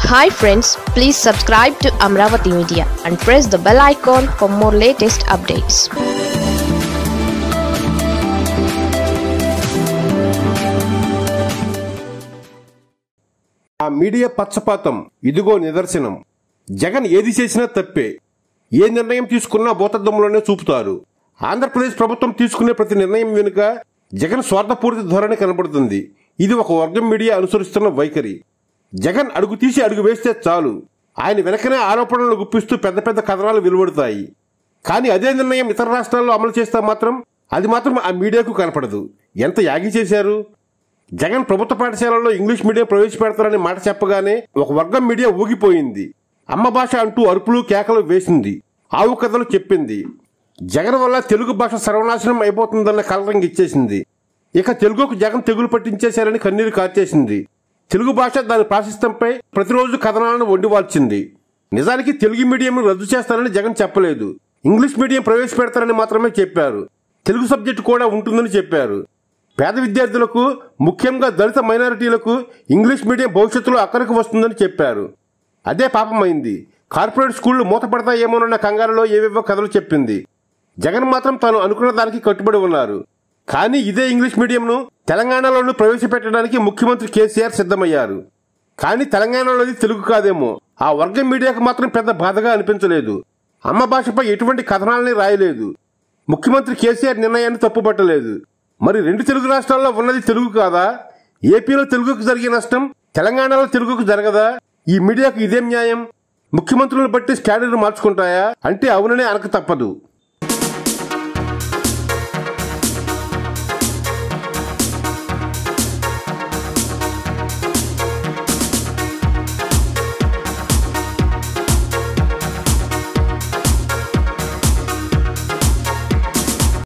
hi friends please subscribe to Amaravati media and press the bell icon for more latest updates ఆ media పచ్చపాతం ఇదిగో నిదర్శనం జగన్ ఏది చేసినా తప్పే ఏ నిర్ణయం తీసుకున్నా భూతద్దంలోనే చూపుతారు ఆంధ్రప్రదేశ్ ప్రభుత్వం తీసుకునే ప్రతి నిర్ణయం వెనుక జగన్ స్వార్థపూరిత ధోరణి కనబడుతుంది ఇది ఒక వర్గం మీడియా అనుసరిస్తున్న వైఖరి జగన్ అడుగు తీసి అడుగు వేస్తే చాలు ఆయన వెనకనే ఆరోపణలు గుప్పిస్తూ పెద్ద పెద్ద కథనాలు వెలువడతాయి కానీ అదే నిర్ణయం ఇతర రాష్ట్రాల్లో అమలు చేస్తే మాత్రం అది మాత్రం ఆ మీడియాకు కనపడదు ఎంత యాగి చేశారు జగన్ ప్రభుత్వ పాఠశాలల్లో ఇంగ్లీష్ మీడియం ప్రవేశపెడతారని మాట చెప్పగానే ఒక వర్గం మీడియా ఊగిపోయింది అమ్మ భాష అంటూ అరుపులు కేకలు వేసింది ఆవు కథలు చెప్పింది జగన్ వల్ల తెలుగు భాష సర్వనాశనం అయిపోతుందన్న కలరంగి ఇచ్చేసింది ఇక తెలుగుకు జగన్ తెగులు పట్టించేశారని కన్నీరు కార్చేసింది తెలుగు భాష దాని ప్రాశస్తంపై ప్రతిరోజు కథనాలను వండివాల్చింది నిజానికి తెలుగు మీడియంను రద్దు చేస్తారని జగన్ చెప్పలేదు ఇంగ్లీష్ మీడియం ప్రవేశపెడతారని మాత్రమే చెప్పారు తెలుగు సబ్జెక్టు కూడా ఉంటుందని చెప్పారు పేద విద్యార్థులకు ముఖ్యంగా దళిత మైనారిటీలకు ఇంగ్లీష్ మీడియం భవిష్యత్తులో అక్కడికి వస్తుందని చెప్పారు అదే పాపమైంది కార్పొరేట్ స్కూళ్లు మూతపడతాయేమోనన్న కంగారులో ఏవేవో కథలు చెప్పింది జగన్ మాత్రం తాను అనుకున్న దానికి కట్టుబడి ఉన్నారు కానీ ఇదే ఇంగ్లీష్ మీడియంను తెలంగాణలోనూ ప్రవేశపెట్టడానికి ముఖ్యమంత్రి కేసీఆర్ సిద్ధమయ్యారు కానీ తెలంగాణలోది తెలుగు కాదేమో ఆ వర్గం మీడియాకు మాత్రం పెద్ద బాధగా అనిపించలేదు అమ్మ భాషపై ఎటువంటి కథనాలని రాయలేదు ముఖ్యమంత్రి కేసీఆర్ నిర్ణయాన్ని తప్పుపట్టలేదు మరి రెండు తెలుగు రాష్ట్రాల్లో ఉన్నది తెలుగు కాదా ఏపీలో తెలుగుకు జరిగే నష్టం తెలంగాణలో తెలుగుకు జరగదా ఈ మీడియాకు ఇదేం న్యాయం ముఖ్యమంత్రులను బట్టి స్టాండర్డ్ మార్చుకుంటాయా అంటే అవుననే అనక తప్పదు